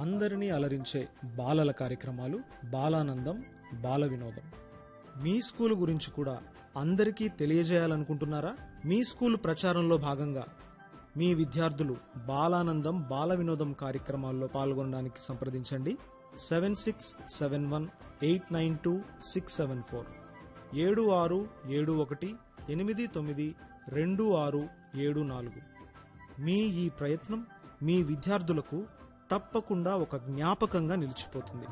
అందరినీ అలరించే బాలల కార్యక్రమాలు బాలానందం బాల వినోదం మీ స్కూల్ గురించి కూడా అందరికీ తెలియజేయాలనుకుంటున్నారా మీ స్కూల్ ప్రచారంలో భాగంగా మీ విద్యార్థులు బాలానందం బాల వినోదం కార్యక్రమాల్లో పాల్గొనడానికి సంప్రదించండి seven six seven one eight nine two six seven four ఏడు ఆరు ఏడు ఒకటి ఎనిమిది తొమ్మిది రెండు ఆరు ఏడు నాలుగు మీ ఈ ప్రయత్నం మీ విద్యార్థులకు తప్పకుండా ఒక జ్ఞాపకంగా నిలిచిపోతుంది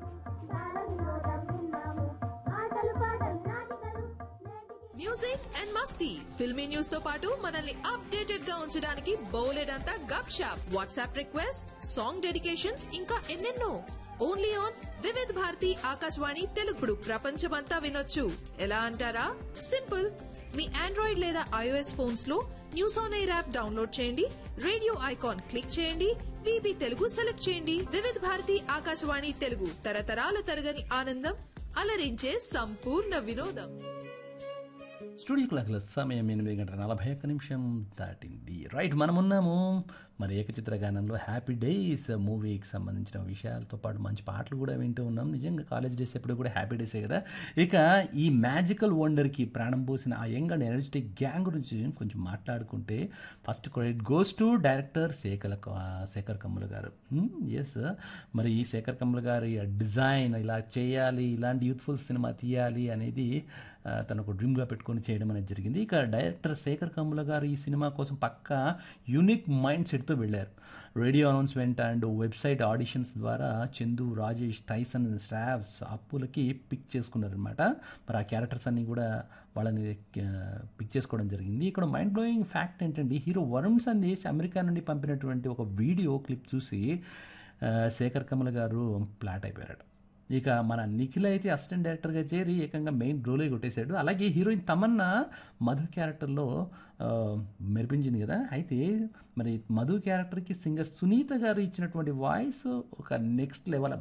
మ్యూజిక్ అండ్ మస్తీ ఫిల్మీ న్యూస్ తో పాటు మనల్ని అప్డేటెడ్ గా ఉంచడానికి బౌలెడ్ అంతా గప్ షాప్ వాట్సాప్ రిక్వెస్ట్ సాంగ్ డెడికేషన్స్ ఇంకా ఎన్నెన్నో ఓన్లీ ఆన్ వివిధ్ భారతి ఆకాశవాణి తెలుగుడు ప్రపంచమంతా వినొచ్చు ఎలా అంటారా సింపుల్ మీ ఆండ్రాయిడ్ లేదా ఐఓఎస్ ఫోన్స్ లో news on air app download చేయండి రేడియో ఐకాన్ క్లిక్ చేయండి విబి తెలుగు సెలెక్ట్ చేయండి వివిధ్ భారతి ఆకాశవాణి తెలుగు తరతరాల తరగని ఆనందం అలరించే సంపూర్ణ వినోదం స్టూడియో క్లాక్లో సమయం ఎనిమిది గంటల నలభై ఒక్క నిమిషం దాటింది రైట్ మనమున్నాము మరి ఏకచిత్ర గానంలో హ్యాపీ డేస్ మూవీకి సంబంధించిన విషయాలతో పాటు మంచి పాటలు కూడా వింటూ ఉన్నాం నిజంగా కాలేజ్ డేస్ ఎప్పుడు కూడా హ్యాపీ డేసే కదా ఇక ఈ మ్యాజికల్ వండర్కి ప్రాణం పోసిన ఆ యంగ్ అండ్ ఎనర్జెటిక్ గ్యాంగ్ గురించి కొంచెం మాట్లాడుకుంటే first credit goes to director Sekhar Sekhar Kammula garu yes మరి ఈ శేఖర్ కమ్ముల గారి డిజైన్ ఇలా చేయాలి ఇలాంటి యూత్ఫుల్ సినిమా తీయాలి అనేది ఆ, తనకు డ్రీమ్గా పెట్టుకొని చేయడం అనేది జరిగింది ఇక డైరెక్టర్ శేఖర్ కమ్ముల గారు ఈ సినిమా కోసం పక్కా యూనిక్ మైండ్ సెట్తో వెళ్ళారు radio announcement and website auditions ద్వారా చందు రాజేష్ టైసన్ స్టాఫ్స్ అప్పులకి పిక్ చేసుకున్నారనమాట మరి ఆ క్యారెక్టర్స్ అన్నీ కూడా వాళ్ళని పిక్ చేసుకోవడం జరిగింది ఇక్కడ మైండ్ బ్లోయింగ్ ఫ్యాక్ట్ ఏంటంటే హీరో వరుణ్ సందేశ్ అమెరికా నుండి పంపినటువంటి ఒక వీడియో క్లిప్ చూసి ఆ, శేఖర్ కమల్ గారు ఫ్లాట్ అయిపోయారట ఇక మన నిఖిల్ అయితే అసిస్టెంట్ డైరెక్టర్గా చేరి ఏకంగా మెయిన్ రోలే కొట్టేశాడు అలాగే హీరోయిన్ తమన్నా మధు క్యారెక్టర్లో ఆ, మెరిపించింది కదా అయితే మరి మధు క్యారెక్టర్కి సింగర్ సునీత గారు ఇచ్చినటువంటి వాయిస్ ఒక నెక్స్ట్ లెవెల్